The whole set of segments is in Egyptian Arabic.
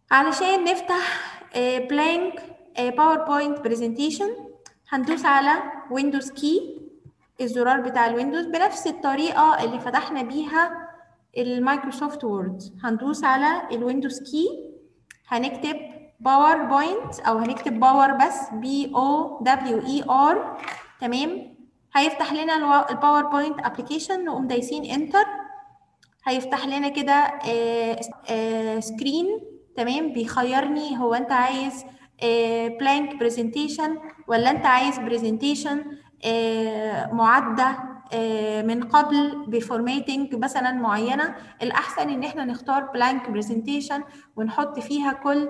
علشان نفتح بلانك باوربوينت برزنتيشن هندوس على ويندوز كي الزرار بتاع الويندوز بنفس الطريقة اللي فتحنا بيها المايكروسوفت وورد هندوس على الويندوز كي هنكتب باوربوينت او هنكتب باور بس بي او دبليو اي ار تمام هيفتح لنا الباوربوينت ابلكيشن نقوم دايسين انتر هيفتح لنا كده سكرين تمام بيخيرني هو انت عايز بلانك برزنتيشن ولا انت عايز برزنتيشن معده من قبل بفورماتنج مثلا معينه الاحسن ان احنا نختار بلانك برزنتيشن ونحط فيها كل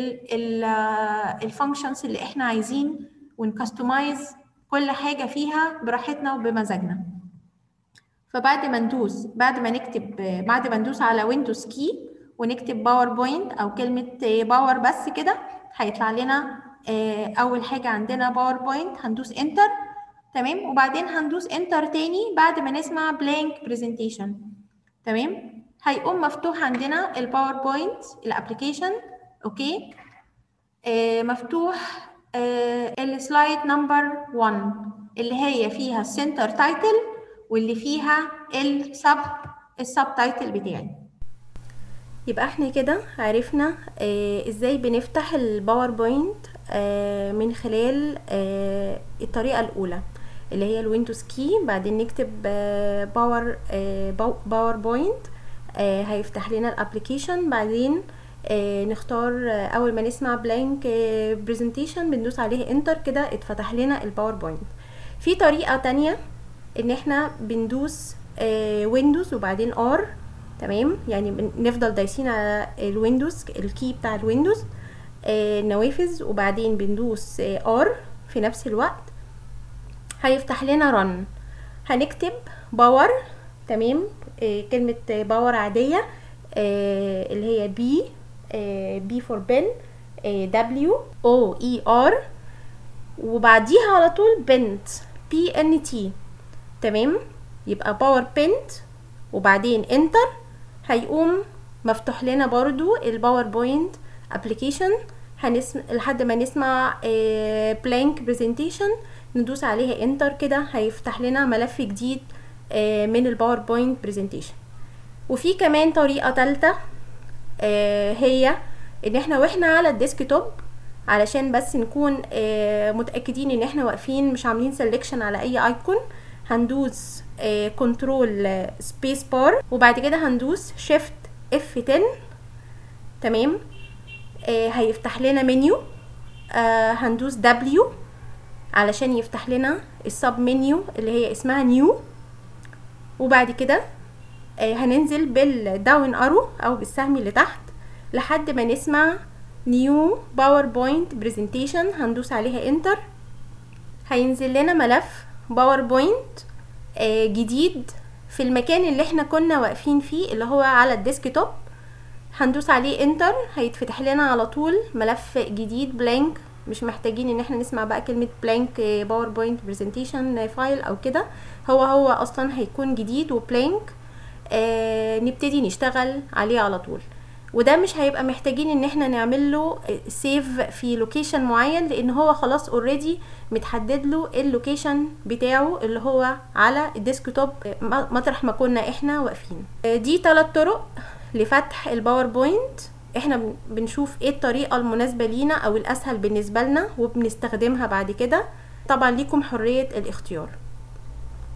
الفانكشنز اللي احنا عايزين ونكستمايز كل حاجه فيها براحتنا وبمزاجنا فبعد ما ندوس بعد ما نكتب بعد ما ندوس على ويندوز كي ونكتب باوربوينت او كلمه باور بس كده هيطلع لنا اول حاجه عندنا باوربوينت هندوس انتر تمام وبعدين هندوس انتر تاني بعد ما نسمع بلانك برزنتيشن تمام هيقوم مفتوح عندنا الباوربوينت الابلكيشن اوكي آه مفتوح آه السلايد نمبر 1 اللي هي فيها السنتر تايتل واللي فيها السب السب تايتل بتاعي يبقى احنا كده عرفنا آه ازاي بنفتح الباوربوينت آه من خلال آه الطريقه الاولى اللي هي الويندوز كي بعدين نكتب آه باور آه باوربوينت آه هيفتح لنا الابلكيشن بعدين آه نختار آه اول ما نسمع بلانك آه برزنتيشن بندوس عليه انتر كده اتفتح لنا الباوربوينت في طريقه تانية ان احنا بندوس آه ويندوز وبعدين ار تمام يعني بنفضل دايسين على الويندوز الكي بتاع الويندوز آه نوافذ وبعدين بندوس آه ار في نفس الوقت هيفتح لنا رن هنكتب باور تمام آه كلمة باور عادية آه اللي هي بي آه بي فور بن دبليو او اي ار وبعديها على طول بنت بي ان تي تمام يبقى باور بنت وبعدين انتر هيقوم مفتوح لنا برضو الباوربوينت ابلكيشن هنسمع لحد ما نسمع بلانك برزنتيشن ندوس عليها انتر كده هيفتح لنا ملف جديد من الباوربوينت برزنتيشن وفي كمان طريقة تالتة هي ان احنا واحنا على الديسكتوب علشان بس نكون متأكدين ان احنا واقفين مش عاملين سيلكشن على اي ايكون هندوس كنترول سبيس بار وبعد كده هندوس شيفت اف 10 تمام آه هيفتح لنا منيو آه هندوس دبليو علشان يفتح لنا السب منيو اللي هي اسمها نيو وبعد كده آه هننزل بالداون ارو او بالسهم اللي تحت لحد ما نسمع نيو باوربوينت برزنتيشن هندوس عليها انتر هينزل لنا ملف باوربوينت آه جديد في المكان اللي احنا كنا واقفين فيه اللي هو على الديسكتوب هندوس عليه انتر هيتفتح لنا على طول ملف جديد بلانك مش محتاجين ان احنا نسمع بقى كلمة بلانك باوربوينت برزنتيشن فايل او كده هو هو اصلا هيكون جديد وبلانك آه نبتدي نشتغل عليه على طول وده مش هيبقى محتاجين ان احنا نعمل له سيف في لوكيشن معين لان هو خلاص اوريدي متحدد له اللوكيشن بتاعه اللي هو على الديسكتوب مطرح ما كنا احنا واقفين دي ثلاث طرق لفتح الباوربوينت احنا بنشوف ايه الطريقه المناسبه لينا او الاسهل بالنسبه لنا وبنستخدمها بعد كده طبعا ليكم حريه الاختيار